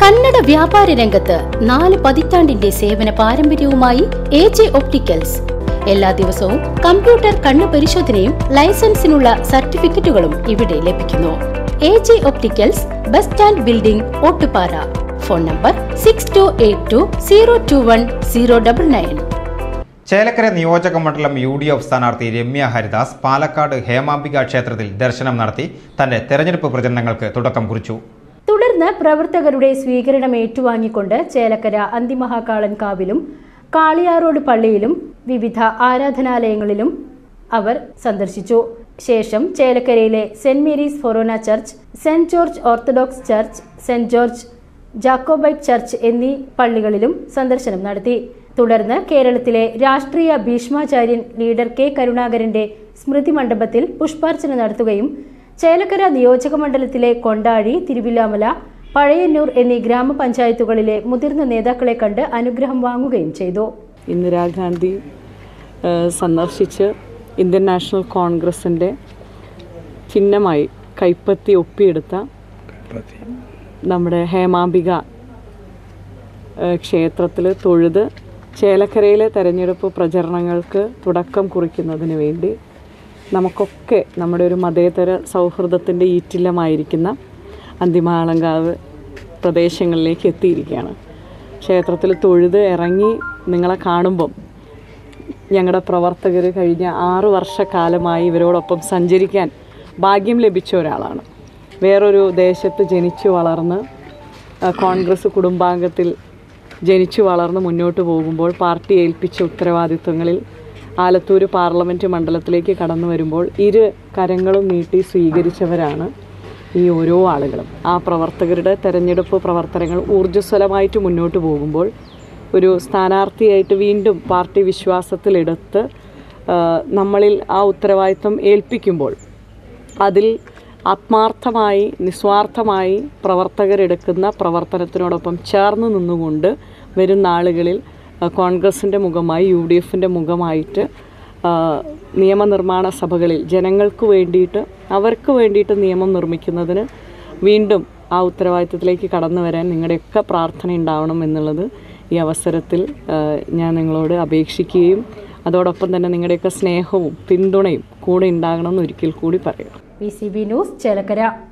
കന്നഡ വ്യാപാര രംഗത്ത് നാല് പതിറ്റാണ്ടിന്റെ സേവന പാരമ്പര്യവുമായി എ ജെ ഒപ്റ്റിക്കൽസ് എല്ലാ ദിവസവും കമ്പ്യൂട്ടർ കണ്ണു പരിശോധനയും ലൈസൻസിനുള്ള സർട്ടിഫിക്കറ്റുകളും ഇവിടെ ലഭിക്കുന്നു A J opticals bus stand building Ottupara phone number six two eight two zero two one zero double nine Chelakkara നിയോജക മണ്ഡലം യു ഡി എഫ് സ്ഥാനാർത്ഥി രമ്യ ഹരിദാസ് പാലക്കാട് ഹേമാംബിക ക്ഷേത്രത്തിൽ ദർശനം നടത്തി തന്റെ തെരഞ്ഞെടുപ്പ് പ്രചരണങ്ങൾക്ക് തുടക്കം കുറിച്ചു തുടർന്ന് പ്രവർത്തകരുടെ സ്വീകരണം ഏറ്റുവാങ്ങിക്കൊണ്ട് ചേലക്കര അന്തിമഹാകാളൻ കാവിലും കാളിയാറോഡ് പള്ളിയിലും വിവിധ ആരാധനാലയങ്ങളിലും അവർ സന്ദർശിച്ചു ശേഷം ചേലക്കരയിലെ saint Mary's Forane church saint George Orthodox church saint George Jacobite church എന്നീ പള്ളികളിലും സന്ദർശനം നടത്തി തുടർന്ന് കേരളത്തിലെ രാഷ്ട്രീയ ഭീഷ്മാചാര്യൻ ലീഡർ കെ കരുണാകരന്റെ സ്മൃതി മണ്ഡപത്തിൽ പുഷ്പാർച്ചന നടത്തുകയും ചേലക്കര നിയോജക മണ്ഡലത്തിലെ കൊണ്ടാഴി തിരുവില്ലാമല പഴയന്നൂർ എന്നീ ഗ്രാമപഞ്ചായത്തുകളിലെ മുതിർന്ന നേതാക്കളെ കണ്ട് അനുഗ്രഹം വാങ്ങുകയും ചെയ്തു ഇന്ദിരാഗാന്ധി ഏഹ്, സന്ദർശിച്ച് ഇന്ത്യൻ നാഷണൽ കോൺഗ്രസിൻ്റെ ചിഹ്നമായി കൈപ്പത്തി ഒപ്പിയെടുത്ത നമ്മുടെ ഹേമാംബിക ക്ഷേത്രത്തിൽ തൊഴുത് ചേലക്കരയിലെ തെരഞ്ഞെടുപ്പ് പ്രചരണങ്ങൾക്ക് തുടക്കം കുറിക്കുന്നതിന് വേണ്ടി നമുക്കൊക്കെ നമ്മുടെ ഒരു മതേതര സൗഹൃദത്തിൻ്റെ ഈറ്റില്ലമായിരിക്കുന്ന അന്തിമാളങ്കാവ് പ്രദേശങ്ങളിലേക്ക് എത്തിയിരിക്കുകയാണ് ക്ഷേത്രത്തിൽ തൊഴുത് ഇറങ്ങി നിങ്ങളെ കാണുമ്പം ഞങ്ങളുടെ പ്രവർത്തകർ കഴിഞ്ഞ ആറു വർഷക്കാലമായി ഇവരോടൊപ്പം സഞ്ചരിക്കാൻ ഭാഗ്യം ലഭിച്ച ഒരാളാണ് വേറൊരു ദേശത്ത് ജനിച്ചു വളർന്ന് ആ, കോൺഗ്രസ് കുടുംബാംഗത്തിൽ ജനിച്ചു വളർന്ന് മുന്നോട്ട് പോകുമ്പോൾ പാർട്ടി ഏൽപ്പിച്ച ഉത്തരവാദിത്വങ്ങളിൽ ആലത്തൂർ പാർലമെൻറ്റ് മണ്ഡലത്തിലേക്ക് കടന്നു വരുമ്പോൾ ഇരു കരങ്ങളും നീട്ടി സ്വീകരിച്ചവരാണ് ഈ ഓരോ ആളുകളും ആ പ്രവർത്തകരുടെ തെരഞ്ഞെടുപ്പ് പ്രവർത്തനങ്ങൾ ഊർജ്ജസ്വലമായിട്ട് മുന്നോട്ട് പോകുമ്പോൾ ഒരു സ്ഥാനാർത്ഥിയായിട്ട് വീണ്ടും പാർട്ടി വിശ്വാസത്തിലെടുത്ത് ആ, നമ്മളിൽ ആ ഉത്തരവാദിത്വം ഏൽപ്പിക്കുമ്പോൾ അതിൽ ആത്മാർത്ഥമായി നിസ്വാർത്ഥമായി പ്രവർത്തകരെടുക്കുന്ന പ്രവർത്തനത്തിനോടൊപ്പം ചേർന്ന് നിന്നുകൊണ്ട് വരുന്ന ആളുകളിൽ ആ, കോൺഗ്രസിൻ്റെ മുഖമായി യു ഡി എഫിൻ്റെ മുഖമായിട്ട് ആ, നിയമനിർമ്മാണ സഭകളിൽ ജനങ്ങൾക്ക് വേണ്ടിയിട്ട് അവർക്ക് വേണ്ടിയിട്ട് നിയമം നിർമ്മിക്കുന്നതിന് വീണ്ടും ആ ഉത്തരവാദിത്തത്തിലേക്ക് കടന്നു വരാൻ നിങ്ങളുടെയൊക്കെ പ്രാർത്ഥന ഉണ്ടാവണം എന്നുള്ളത് ഈ അവസരത്തിൽ ആ, ഞാൻ നിങ്ങളോട് അപേക്ഷിക്കുകയും അതോടൊപ്പം തന്നെ നിങ്ങളുടെയൊക്കെ സ്നേഹവും പിന്തുണയും കൂടെ ഉണ്ടാകണമെന്ന് ഒരിക്കൽ കൂടി പറയാം P C B news Chelakkara